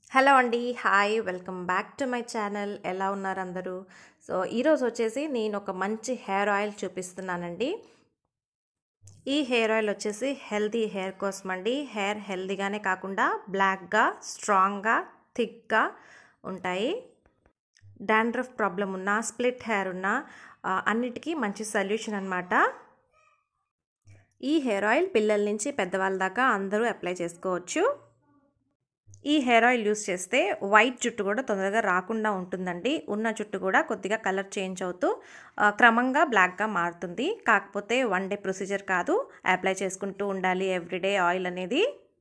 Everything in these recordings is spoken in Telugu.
హలో అండి hi welcome back to my channel ఎలా ఉన్నారు అందరూ సో ఈరోజు వచ్చేసి నేను ఒక మంచి హెయిర్ ఆయిల్ చూపిస్తున్నానండి ఈ హెయిర్ ఆయిల్ వచ్చేసి హెల్తీ హెయిర్ కోసం అండి హెయిర్ హెల్తీగానే కాకుండా బ్లాక్గా స్ట్రాంగ్గా థిక్గా ఉంటాయి డాండ్రఫ్ ప్రాబ్లం ఉన్న స్ప్లిట్ హెయిర్ ఉన్న అన్నిటికీ మంచి సొల్యూషన్ అనమాట ఈ హెయిర్ ఆయిల్ పిల్లల నుంచి పెద్దవాళ్ళ దాకా అందరూ అప్లై చేసుకోవచ్చు ఈ హెయిర్ ఆయిల్ యూస్ చేస్తే వైట్ జుట్టు కూడా తొందరగా రాకుండా ఉంటుందండి ఉన్న జుట్టు కూడా కొద్దిగా కలర్ చేంజ్ అవుతూ క్రమంగా బ్లాక్గా మారుతుంది కాకపోతే వన్ డే ప్రొసీజర్ కాదు అప్లై చేసుకుంటూ ఉండాలి ఎవ్రీడే ఆయిల్ అనేది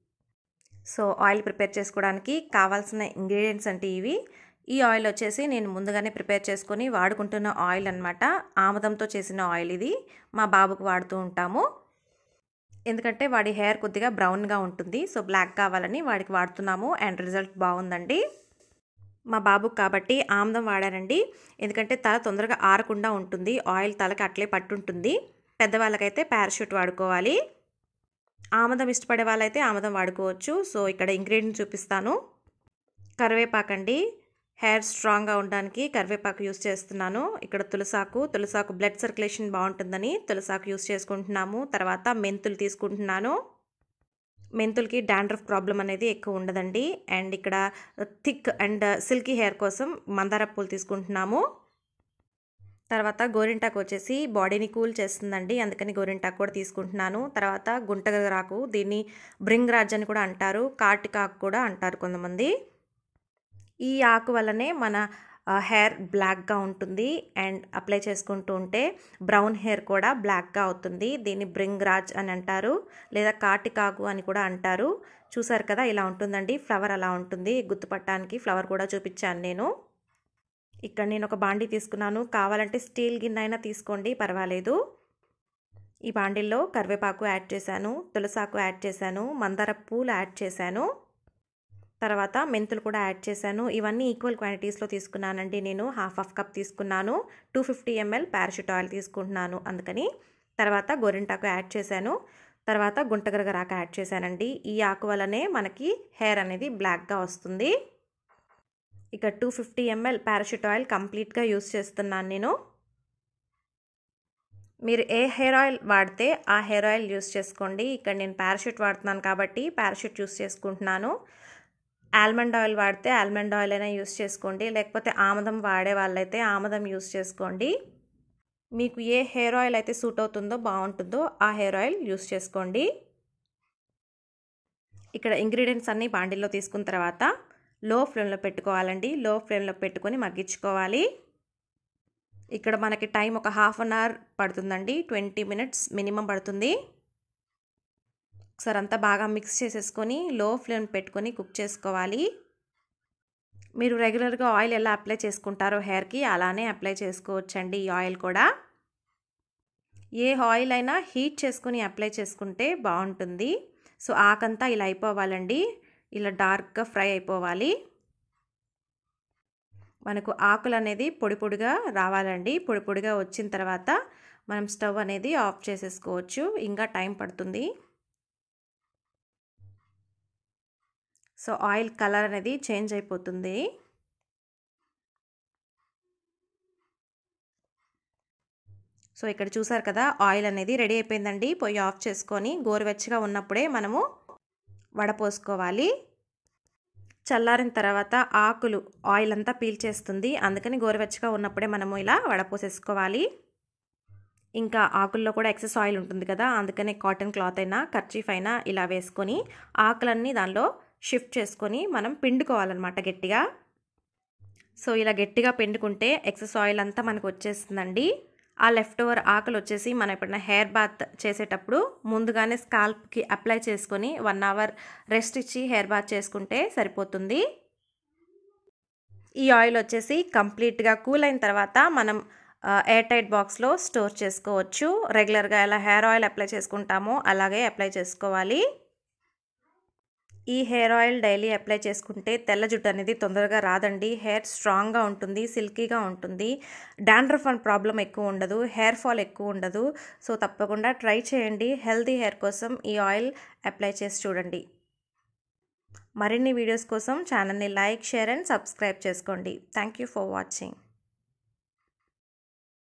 సో ఆయిల్ ప్రిపేర్ చేసుకోవడానికి కావాల్సిన ఇంగ్రీడియంట్స్ అంటే ఇవి ఈ ఆయిల్ వచ్చేసి నేను ముందుగానే ప్రిపేర్ చేసుకొని వాడుకుంటున్న ఆయిల్ అనమాట ఆముదంతో చేసిన ఆయిల్ ఇది మా బాబుకు వాడుతూ ఉంటాము ఎందుకంటే వాడి హెయిర్ కొద్దిగా బ్రౌన్గా ఉంటుంది సో బ్లాక్ కావాలని వాడికి వాడుతున్నాము అండ్ రిజల్ట్ బాగుందండి మా బాబుకి కాబట్టి ఆముదం వాడానండి ఎందుకంటే తల తొందరగా ఆరకుండా ఉంటుంది ఆయిల్ తలకి అట్లే పట్టుంటుంది పెద్దవాళ్ళకైతే పారాషూట్ వాడుకోవాలి ఆముదం ఇష్టపడే వాళ్ళైతే ఆముదం వాడుకోవచ్చు సో ఇక్కడ ఇంగ్రీడియంట్ చూపిస్తాను కరివేపాకండి హెయిర్ స్ట్రాంగ్గా ఉండడానికి కరివేపాకు యూస్ చేస్తున్నాను ఇక్కడ తులసాకు తులసాకు బ్లడ్ సర్క్యులేషన్ బాగుంటుందని తులసాకు యూస్ చేసుకుంటున్నాము తర్వాత మెంతులు తీసుకుంటున్నాను మెంతులకి డాండ్రఫ్ ప్రాబ్లం అనేది ఎక్కువ ఉండదండి అండ్ ఇక్కడ థిక్ అండ్ సిల్కీ హెయిర్ కోసం మందార పూలు తీసుకుంటున్నాము తర్వాత గోరింటాకు వచ్చేసి బాడీని కూల్ చేస్తుందండి అందుకని గోరింటాకు కూడా తీసుకుంటున్నాను తర్వాత గుంటగరాకు దీన్ని బ్రింగ్రాజ్ అని కూడా అంటారు కాటికాకు కూడా అంటారు కొంతమంది ఈ ఆకు వల్లనే మన హెయిర్ బ్లాక్గా ఉంటుంది అండ్ అప్లై చేసుకుంటూ ఉంటే బ్రౌన్ హెయిర్ కూడా బ్లాక్గా అవుతుంది దీన్ని బ్రింగ్ రాజ్ అని అంటారు లేదా కాటికాకు అని కూడా అంటారు చూసారు కదా ఇలా ఉంటుందండి ఫ్లవర్ అలా ఉంటుంది గుర్తుపట్టడానికి ఫ్లవర్ కూడా చూపించాను నేను ఇక్కడ నేను ఒక బాండీ తీసుకున్నాను కావాలంటే స్టీల్ గిన్నె అయినా తీసుకోండి పర్వాలేదు ఈ బాండీల్లో కరివేపాకు యాడ్ చేశాను తులసాకు యాడ్ చేశాను మందార పూలు యాడ్ చేశాను తర్వాత మెంతులు కూడా యాడ్ చేశాను ఇవన్నీ ఈక్వల్ క్వాంటిటీస్లో తీసుకున్నానండి నేను హాఫ్ హాఫ్ కప్ తీసుకున్నాను two fifty ML Parachute oil తీసుకుంటున్నాను అందుకని తర్వాత గోరింటాకు యాడ్ చేశాను తర్వాత గుంటగరగరాక యాడ్ చేశానండి ఈ ఆకు వల్లనే మనకి హెయిర్ అనేది బ్లాక్గా వస్తుంది ఇక two fifty ML Parachute oil కంప్లీట్గా యూస్ చేస్తున్నాను నేను మీరు ఏ హెయిర్ ఆయిల్ వాడితే ఆ హెయిర్ ఆయిల్ యూస్ చేసుకోండి ఇక్కడ నేను పారాషూట్ వాడుతున్నాను కాబట్టి పారాషూట్ యూస్ చేసుకుంటున్నాను ఆల్మండ్ ఆయిల్ వాడితే ఆల్మండ్ ఆయిల్ అయినా యూస్ చేసుకోండి లేకపోతే ఆముదం వాడే వాళ్ళైతే ఆముదం యూస్ చేసుకోండి మీకు ఏ హెయిర్ ఆయిల్ అయితే సూట్ అవుతుందో బాగుంటుందో ఆ హెయిర్ ఆయిల్ యూస్ చేసుకోండి ఇక్కడ ఇంగ్రీడియంట్స్ అన్నీ బాండిల్లో తీసుకున్న తర్వాత లో ఫ్లేమ్లో పెట్టుకోవాలండి లో ఫ్లేమ్లో పెట్టుకొని మగ్గించుకోవాలి ఇక్కడ మనకి టైం ఒక హాఫ్ అన్ అవర్ పడుతుందండి ట్వంటీ మినిట్స్ మినిమం పడుతుంది ఒకసారి అంతా బాగా మిక్స్ చేసేసుకొని లో ఫ్లేమ్ పెట్టుకొని కుక్ చేసుకోవాలి మీరు రెగ్యులర్గా ఆయిల్ ఎలా అప్లై చేసుకుంటారో హెయిర్కి అలానే అప్లై చేసుకోవచ్చండి ఈ ఆయిల్ కూడా ఏ ఆయిల్ అయినా హీట్ చేసుకుని అప్లై చేసుకుంటే బాగుంటుంది సో ఆకంతా ఇలా అయిపోవాలండి ఇలా డార్క్గా ఫ్రై అయిపోవాలి మనకు ఆకులు అనేది పొడి పొడిగా రావాలండి పొడి పొడిగా వచ్చిన తర్వాత మనం స్టవ్ అనేది ఆఫ్ చేసేసుకోవచ్చు ఇంకా టైం పడుతుంది సో ఆయిల్ కలర్ అనేది చేంజ్ అయిపోతుంది సో ఇక్కడ చూసారు కదా ఆయిల్ అనేది రెడీ అయిపోయిందండి పొయ్యి ఆఫ్ చేసుకొని గోరువెచ్చగా ఉన్నప్పుడే మనము వడపోసుకోవాలి చల్లారిన తర్వాత ఆకులు ఆయిల్ అంతా పీల్చేస్తుంది అందుకని గోరువెచ్చగా ఉన్నప్పుడే మనము ఇలా వడపోసేసుకోవాలి ఇంకా ఆకుల్లో కూడా ఎక్సెస్ ఆయిల్ ఉంటుంది కదా అందుకని కాటన్ క్లాత్ అయినా కర్చీఫ్ అయినా ఇలా వేసుకొని ఆకులన్నీ దానిలో షిఫ్ట్ చేసుకొని మనం పిండుకోవాలన్నమాట గట్టిగా సో ఇలా గట్టిగా పిండుకుంటే ఎక్సెస్ ఆయిల్ అంతా మనకు వచ్చేస్తుందండి ఆ లెఫ్ట్ ఓవర్ ఆకులు వచ్చేసి మనం ఎప్పుడైనా హెయిర్ బాత్ చేసేటప్పుడు ముందుగానే స్కాల్ప్కి అప్లై చేసుకొని వన్ అవర్ రెస్ట్ ఇచ్చి హెయిర్ బాత్ చేసుకుంటే సరిపోతుంది ఈ ఆయిల్ వచ్చేసి కంప్లీట్గా కూల్ అయిన తర్వాత మనం ఎయిర్ టైట్ బాక్స్లో స్టోర్ చేసుకోవచ్చు రెగ్యులర్గా ఎలా హెయిర్ ఆయిల్ అప్లై చేసుకుంటామో అలాగే అప్లై చేసుకోవాలి ఈ హెయిర్ ఆయిల్ డైలీ అప్లై చేసుకుంటే తెల్ల జుట్టు అనేది తొందరగా రాదండి హెయిర్ స్ట్రాంగ్గా ఉంటుంది సిల్కీగా ఉంటుంది డాండ్రఫ్ అండ్ ప్రాబ్లం ఎక్కువ ఉండదు హెయిర్ ఫాల్ ఎక్కువ ఉండదు సో తప్పకుండా ట్రై చేయండి హెల్తీ హెయిర్ కోసం ఈ ఆయిల్ అప్లై చేసి చూడండి మరిన్ని వీడియోస్ కోసం ఛానల్ని లైక్ షేర్ అండ్ సబ్స్క్రైబ్ చేసుకోండి థ్యాంక్ యూ ఫర్ వాచింగ్